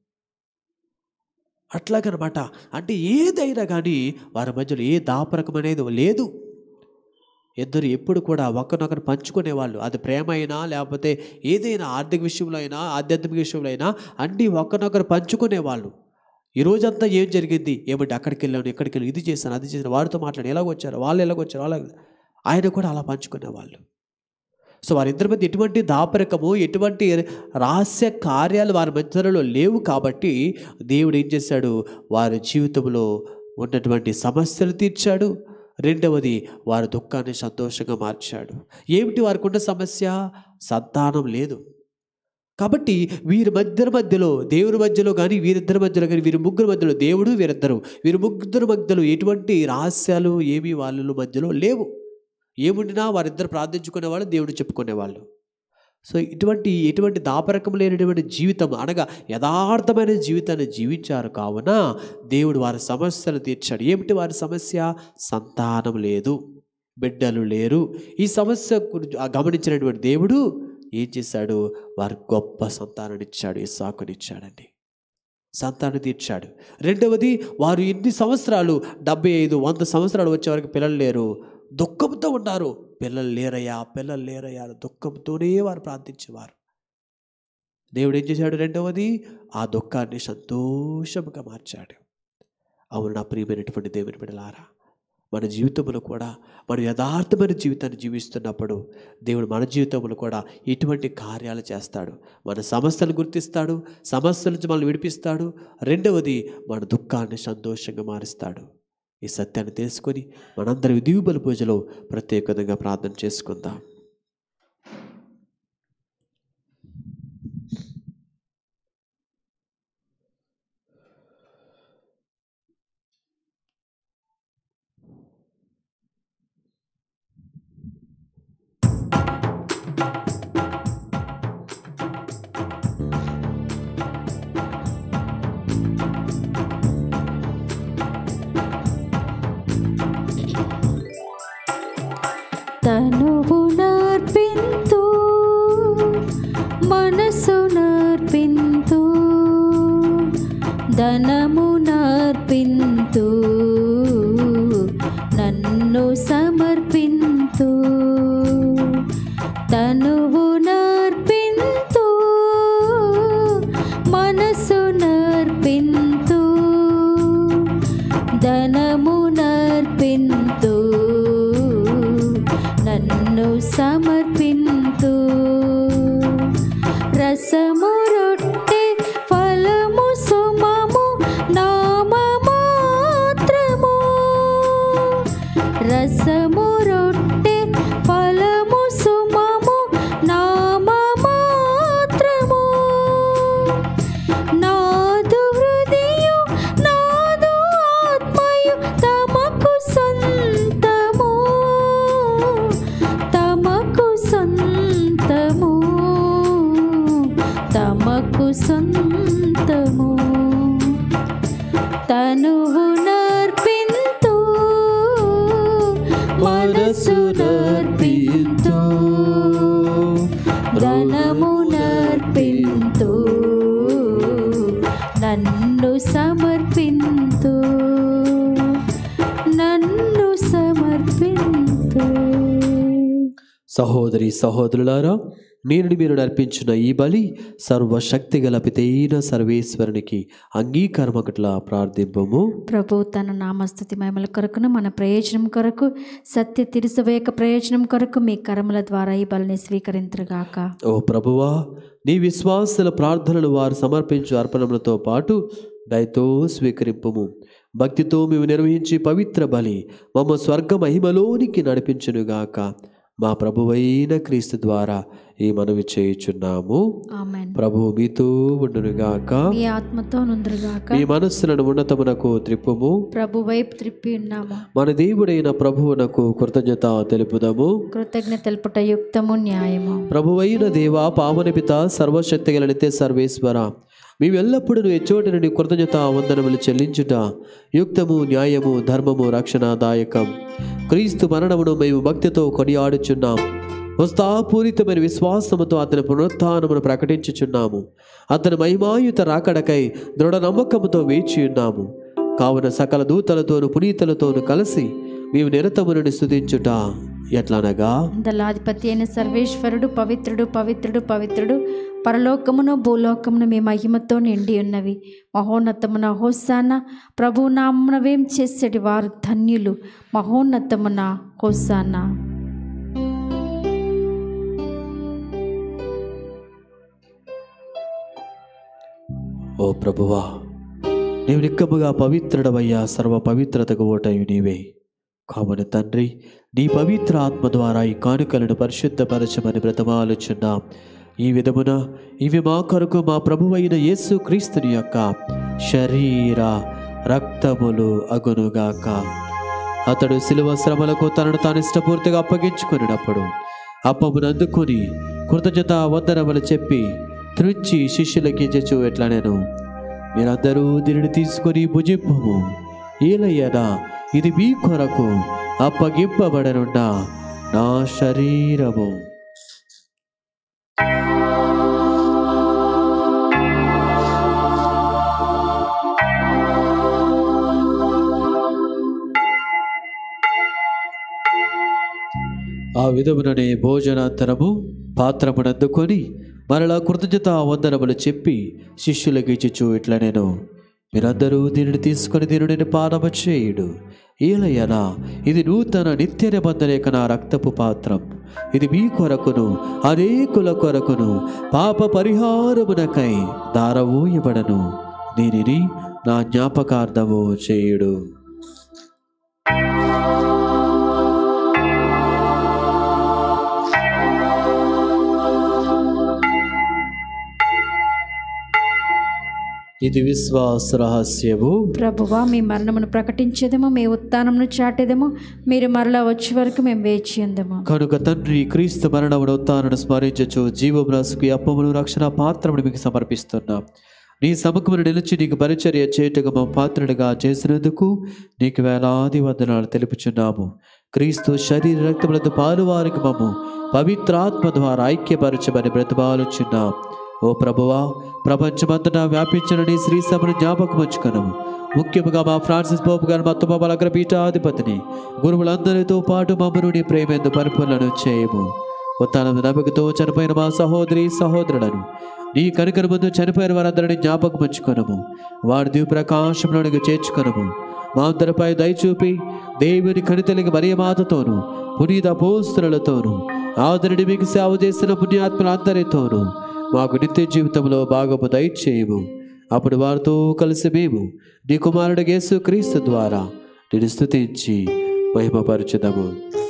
అట్లాగనమాట అంటే ఏదైనా కానీ వారి మధ్యలో ఏ దాపరకం అనేది లేదు ఇద్దరు ఎప్పుడు కూడా ఒకరినొకరు పంచుకునేవాళ్ళు అది ప్రేమ అయినా లేకపోతే ఏదైనా ఆర్థిక విషయంలో అయినా ఆధ్యాత్మిక విషయంలో అయినా అన్నీ ఒకరినొకరు పంచుకునేవాళ్ళు ఈ రోజంతా ఏం జరిగింది ఏమంటే అక్కడికి వెళ్ళాను ఇక్కడికి వెళ్ళి ఇది చేశాను అది చేశాను వారితో మాట్లాడి ఎలాగొచ్చారు వాళ్ళు ఎలాగొచ్చారు వాళ్ళ ఆయన కూడా అలా పంచుకునేవాళ్ళు సో వారిద్దరి మధ్య ఎటువంటి దాపరికము ఎటువంటి రహస్య కార్యాలు వారి మధ్యలో లేవు కాబట్టి దేవుడు ఏం చేశాడు వారి జీవితంలో ఉన్నటువంటి సమస్యలు తీర్చాడు రెండవది వారి దుఃఖాన్ని సంతోషంగా మార్చాడు ఏమిటి వారికి ఉన్న సమస్య సంతానం లేదు కాబట్టి వీరి మధ్య మధ్యలో దేవుని మధ్యలో కానీ వీరిద్దరి మధ్యలో కానీ వీరి ముగ్గురు మధ్యలో దేవుడు వీరిద్దరు వీరి ముగ్గురు మధ్యలో ఎటువంటి రహస్యాలు ఏమీ వాళ్ళ మధ్యలో లేవు ఏముండినా వారిద్దరు ప్రార్థించుకునేవాళ్ళు దేవుడు చెప్పుకునేవాళ్ళు సో ఇటువంటి ఎటువంటి దాపరకం లేనటువంటి జీవితం అనగా యథార్థమైన జీవితాన్ని జీవించారు కావున దేవుడు వారి సమస్యలు తీర్చాడు ఏమిటి వారి సమస్య సంతానం లేదు బిడ్డలు లేరు ఈ సమస్య గురించి ఆ గమనించినటువంటి దేవుడు ఏం చేశాడు వారి గొప్ప సంతానాన్ని ఇచ్చాడు ఇస్సాకునిచ్చాడండి సంతానం తీర్చాడు రెండవది వారు ఎన్ని సంవత్సరాలు డెబ్బై ఐదు వంద సంవత్సరాలు వచ్చే వరకు పిల్లలు లేరు దుఃఖంతో ఉన్నారు పిల్లలు లేరయ్యా పిల్లలు లేరయ్యా అని దుఃఖంతోనే వారు ప్రార్థించేవారు దేవుడు ఏం చేశాడు రెండవది ఆ దుఃఖాన్ని సంతోషంగా మార్చాడు అవును నా ప్రియమైనటువంటి దేవుని బిడలారా మన జీవితంలో కూడా మనం యథార్థమైన జీవితాన్ని జీవిస్తున్నప్పుడు దేవుడు మన జీవితంలో కూడా ఇటువంటి కార్యాలు చేస్తాడు మన సమస్యలు గుర్తిస్తాడు సమస్యల నుంచి మనల్ని విడిపిస్తాడు రెండవది మన దుఃఖాన్ని సంతోషంగా మారుస్తాడు ఈ సత్యాన్ని తెలుసుకొని మనందరి దీవుబల పూజలో ప్రత్యేకంగా ప్రార్థన చేసుకుందాం తనువు నర్పింతు మనసు నర్పింతు ధనము నర్పింతు నన్ను సమర్పింతు తనువు నర్పింతు మనసు నర్పింతు ధనము నర్పింతు నన్ను సమర్పింతు రసము రొట్టె ఫలము సుమము నామ మాత్రము రసము రొట్టె ఫలము సుమము నామ మాత్రము నాదు హృదయు నాదు ఆత్మయు తమకు సొంతము తమకు సొంతము తమకు సొంతము తనువు నర్పింతు మనసు నర్పింతు ధనము నర్పింతు నన్ను సమర్పింతు నన్ను సమర్పింతు సహోదరి సహోదరులారా నేను మీరు నర్పించిన ఈ బలి సర్వశక్తి గల పితైన సర్వేశ్వరునికి అంగీకారమకట్లా ప్రార్థింపము ప్రభు తన నామస్తుతి మహిమల కొరకును మన ప్రయోజనం కొరకు సత్య తిరుసవేక ప్రయోజనం కొరకు మీ కరముల ద్వారా ఈ బలిని స్వీకరించరుగాక ఓ ప్రభువా నీ విశ్వాసుల ప్రార్థనలు వారు సమర్పించు అర్పణములతో పాటు దయతో స్వీకరింపము భక్తితో మేము నిర్వహించి పవిత్ర బలి మమ్మ స్వర్గ మహిమలోనికి నడిపించునుగాక మా ప్రభువైన క్రీస్తు ద్వారా ఈ మనవి చేయుచున్నాము ఆమెన్ ప్రభువు మీతో ఉండునుగాక మీ ఆత్మతో నుందురుగాక మీ మనస్సులను ఉన్నతమునకు త్రిప్పుము ప్రభు వైపు త్రిప్పి ఉన్నాము మన దేవుడైన ప్రభువునకు కృతజ్ఞత తెలుపుదాము కృతజ్ఞ తెలుపుట యుక్తము న్యాయము ప్రభువైన దేవ పావనపిత సర్వశక్తి గల నిత్య సర్వేశ్వర మేమెల్లప్పుడూ ఎచ్చోటి నుండి కృతజ్ఞత వందనములు చెల్లించుట యుక్తము న్యాయము ధర్మము రక్షణదాయకం క్రీస్తు మరణమును మేము భక్తితో కొనియాడుచున్నాం వస్తాపూరితమైన విశ్వాసముతో అతని పునరుత్నమును ప్రకటించుచున్నాము అతని మహిమాయుత రాకడకై దృఢ నమ్మకముతో వేచి ఉన్నాము కావున సకల దూతలతోను పునీతలతోను కలిసి మేము నిరతమును స్థుతించుట ఎట్లనగా దళాధిపతి అయిన సర్వేశ్వరుడు పవిత్రుడు పవిత్రుడు పవిత్రుడు పరలోకమును భూలోకమును మీ మహిమతో నిండి ఉన్నవి మహోన్నతమున హోసాన ప్రభు నామమున వేం చేసేటి వారు ధన్యులు మహోన్నతమున హోసానా ఓ ప్రభువా నీవు నిక్కముగా పవిత్రుడవయ్యా సర్వ పవిత్రతకు ఓటయు నీవే కావున తండ్రి నీ పవిత్ర ఆత్మ ద్వారా ఈ కానుకలను పరిశుద్ధపరచమని బ్రతమాలుచున్నాం ఈ విధమున ఇవి మా కొరకు మా ప్రభువైన యేసు క్రీస్తుని యొక్క శరీర రక్తములు అగునుగాక అతడు శిలువ శ్రమలకు తనను తాను ఇష్టపూర్తిగా అప్పగించుకున్నప్పుడు అప్పమును అందుకొని కృతజ్ఞత వందనములు చెప్పి త్రుంచి శిష్యులకి చెచ్చు ఎట్లా నేను మీరందరూ దీనిని తీసుకొని భుజింపము ఏలయ్యనా ఇది మీ కొరకు అప్పగింపబడనున్న నా శరీరము ఆ విధముననే భోజనాంతరము పాత్రమునందుకొని మరలా కృతజ్ఞత వందనములు చెప్పి శిష్యులకి ఇచ్చిచు ఇట్లా నేను మీరందరూ దీనిని తీసుకొని దీనిని పానము చేయుడు ఏలయ్యనా ఇది నూతన నిత్య నిబంధన నా రక్తపు పాత్రం ఇది మీ కొరకును అనేకుల కొరకును పాప పరిహారమునకై దారవు ఇవ్వడను దీనిని నా జ్ఞాపకార్థము చేయుడు ఇది విశ్వాస రహస్యము ప్రభువా మీ మరణమును ప్రకటించేదము మీ ఉత్థానమును చాటేదము మీరు మరలా వచ్చే వరకు మేము వేచి ఉందము కనుక తండ్రి క్రీస్తు మరణమును ఉత్తానను స్మరించచ్చు జీవమురాసుకు అప్పమును రక్షణ పాత్రమును మీకు సమర్పిస్తున్నాం నీ సముఖమును నిలిచి నీకు పరిచర్య చేయుటకు మా పాత్రుడిగా చేసినందుకు నీకు వేలాది వందనాలు తెలుపుచున్నాము క్రీస్తు శరీర రక్తములతో పాలువారికి మమ్ము పవిత్రాత్మ ద్వారా ఐక్యపరచమని బ్రతమాలుచున్నాం ఓ ప్రభువా ప్రపంచమంతటా వ్యాపించిన నీ శ్రీ సభను జ్ఞాపకం ఉంచుకున్నాము ముఖ్యముగా మా ఫ్రాన్సిస్ పోపు గారు మొత్తం మమ్మల్ని అగ్రపీఠాధిపతిని గురువులందరితో పాటు మమ్మను నీ ప్రేమేందు పరిపూర్ణను చేయము ఉత్తానం నమ్మకతో చనిపోయిన మా సహోదరి సహోదరులను నీ కనుకర ముందు చనిపోయిన వారందరినీ జ్ఞాపకం ఉంచుకొనము వారి దీవు ప్రకాశంలోనికి చేర్చుకొనము మా అందరిపై దయచూపి దేవుని కనితలికి మరియమాతతోను పునీత పోస్తులతోను ఆదరుడి మీకు సేవ చేసిన పుణ్యాత్మలందరితోనూ మాకు నిత్య జీవితంలో భాగము దయచేయము అప్పుడు వారితో కలిసి మేము నీ కుమారుడు యేసు క్రీస్తు ద్వారా నేను స్తుతించి మహిమపరచుదము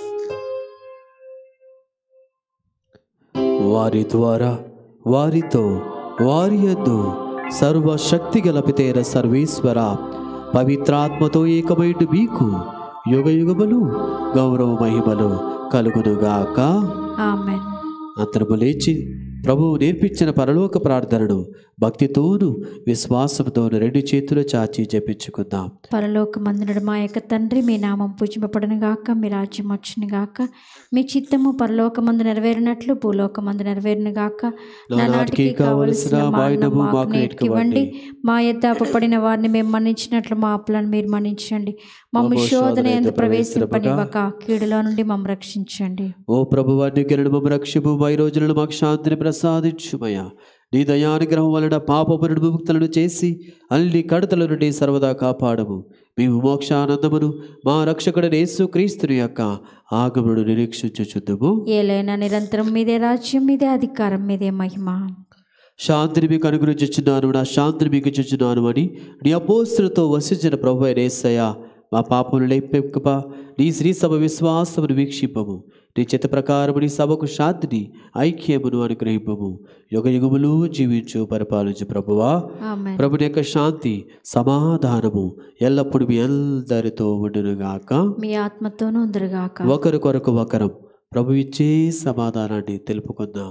వారి ద్వారా వారితో వారి యందు సర్వశక్తి గలపితేన సర్వేశ్వర పవిత్రాత్మతో ఏకమైన మీకు యుగ యుగములు గౌరవ మహిమలు కలుగునుగాక ఆమెన్ అంతరము లేచి ప్రభువు నేర్పించిన పరలోక ప్రార్థనను భక్తితోను విశ్వాసంతోను రెండు చేతులు చాచి జపించుకుందాం పరలోక మందునుడు మా యొక్క తండ్రి మీ నామం పూజింపబడును గాక మీ రాజ్యం వచ్చును గాక మీ చిత్తము పరలోక మందు నెరవేరినట్లు భూలోక మందు నెరవేరును గాక నానాటికి కావలసిన మానము మాకు నేటికి ఇవ్వండి మా యద్దాపడిన వారిని మేము మన్నించినట్లు మా అప్పులను మీరు మన్నించండి మమ్మ శోధన ఎందు ప్రవేశింపనివ్వక కీడులో నుండి మమ్మ రక్షించండి ఓ ప్రభువాన్ని కిరణము రక్షిపు ఈ రోజులను మాకు శాంతిని ప్రసాదించుమయ్యా నీ దయానుగ్రహం వలన పాపపు విముక్తులను చేసి అన్ని కడతల నుండి సర్వదా కాపాడము మేము మోక్షానందమును మా రక్షకుడు యేసు క్రీస్తుని యొక్క ఆగమను నిరీక్షించుచుందుము ఏలైనా నిరంతరం మీదే రాజ్యం మీదే అధికారం మీదే మహిమ శాంతిని మీకు అనుగ్రహించుచున్నాను నా శాంతిని మీకు ఇచ్చుచున్నాను అని నీ అపోస్తులతో వసించిన ప్రభు అయిన యేసయ్య మా పాపములు లేపెక్కప నీ శ్రీ సభ విశ్వాసమును వీక్షింపము నీ చిత్త ప్రకారము నీ సభకు శాంతిని ఐక్యమును అనుగ్రహింపము యుగ యుగములు జీవించు పరిపాలించు ప్రభువా ఆమెన్ ప్రభుని యొక్క శాంతి సమాధానము ఎల్లప్పుడూ మీ అందరితో ఉండునుగాక మీ ఆత్మతోనూ ఉందరుగాక ఒకరి కొరకు ఒకరం ప్రభు ఇచ్చే సమాధానాన్ని తెలుపుకుందాం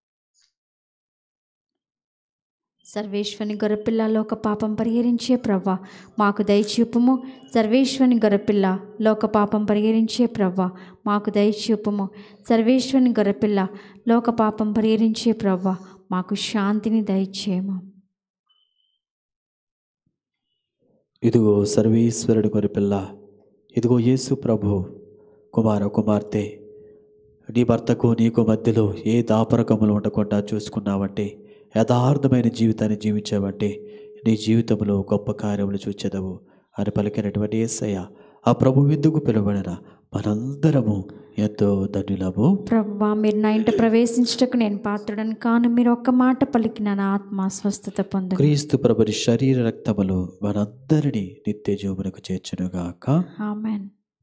సర్వేశ్వని గొర్రెపిల్ల లోక పాపం పరిహరించే ప్రవ్వ మాకు దయచూపుము సర్వేశ్వని గొర్రెపిల్ల లోక పాపం పరిహరించే ప్రవ్వ మాకు దయచూపుము సర్వేశ్వని గొర్రెపిల్ల లోక పాపం పరిహరించే ప్రవ్వ మాకు శాంతిని దయచేయము ఇదిగో సర్వేశ్వరుడు కొరిపిల్ల ఇదిగో యేసు ప్రభు కుమార కుమార్తె నీ భర్తకు నీకు మధ్యలో ఏ దాపరకములు ఉండకుండా చూసుకున్నావంటే యథార్థమైన జీవితాన్ని జీవించావంటే నీ జీవితంలో గొప్ప కార్యములు చూచెదవు అని పలికినటువంటి యేసయ్య ఆ ప్రభు విందుకు పిలువడిన మనందరము ఎంతో ధన్యులము ప్రభా మీరు నా ఇంట ప్రవేశించటకు నేను పాత్రుడని కాను మీరు ఒక్క మాట పలికిన నా ఆత్మ స్వస్థత పొందు క్రీస్తు ప్రభుని శరీర రక్తములు మనందరినీ నిత్య జీవమునకు చేర్చునుగాక ఆమెన్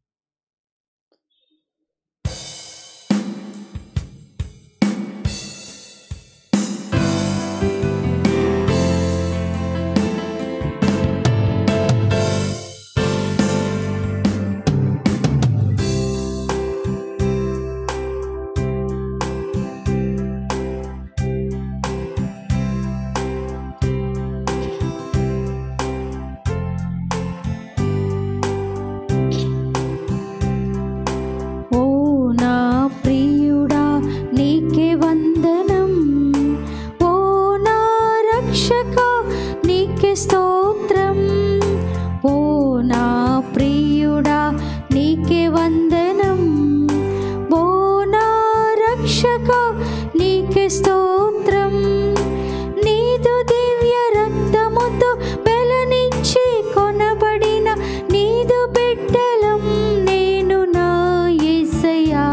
ఓ నా ప్రియుడా నీకే వందనం ఓ నా రక్షక నీకే స్తోత్రం ఓ నా ప్రియుడా నీకే వందనం ఓ నా రక్షక నీకే స్తోత్రం నీదు దివ్య రక్తముతో బలనిచ్చి కొనబడిన నీదు బిడ్డలం నేను నా యేసయ్యా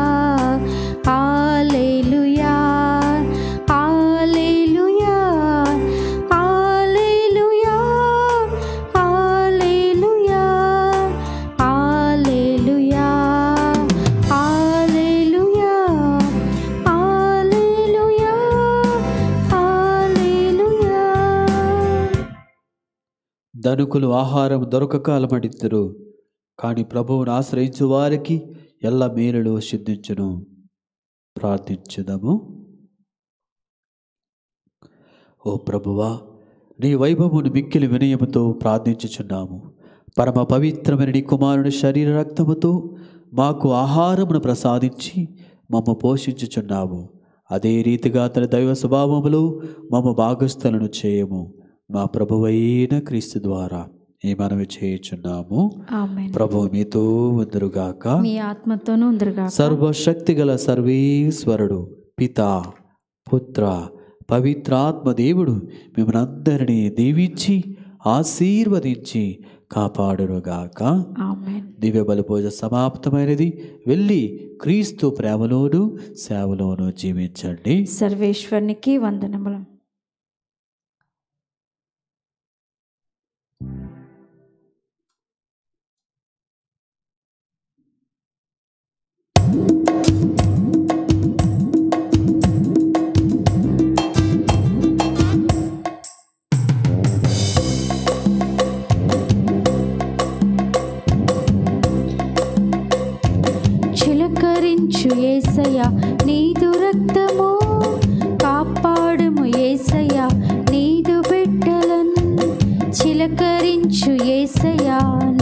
హల్లెలూయా hallelujah hallelujah hallelujah hallelujah hallelujah hallelujah హల్లెలూయా ధనుకులు ఆహారం దొరకక అలమడిద్దరు కానీ ప్రభువును ఆశ్రయించు వారికి ఎల్ల మేలులు సిద్ధించును ప్రార్థించుదాము ఓ ప్రభువా నీ వైభవమును మిక్కిలి వినయముతో ప్రార్థించుచున్నాము పరమ పవిత్రమైన నీ కుమారుని శరీర రక్తముతో మాకు ఆహారమును ప్రసాదించి మమ్మ పోషించుచున్నాము అదే రీతిగా తన దైవ స్వభావములో మమ్మ భాగస్థలను చేయము మా ప్రభువైన క్రీస్తు ద్వారా ఈ మనవి చేయుచున్నాము ఆమెన్ ప్రభు మీతో ఉందరుగాక మీ ఆత్మతోనూ ఉందరుగా సర్వశక్తి గల సర్వేశ్వరుడు పిత పుత్ర పవిత్రాత్మ దేవుడు మిమ్మల్ని అందరినీ దీవించి ఆశీర్వదించి కాపాడునుగాక ఆమెన్ దివ్య బలిపూజ సమాప్తమైనది వెళ్ళి క్రీస్తు ప్రేమలోను సేవలోను జీవించండి సర్వేశ్వరునికి వందనములు చిలకరించు ఏసయ్య నీదు రక్తము కాపాడుము ఏసయ్య నీదు బిడ్డలన్ చిలకరించు ఏసయ్య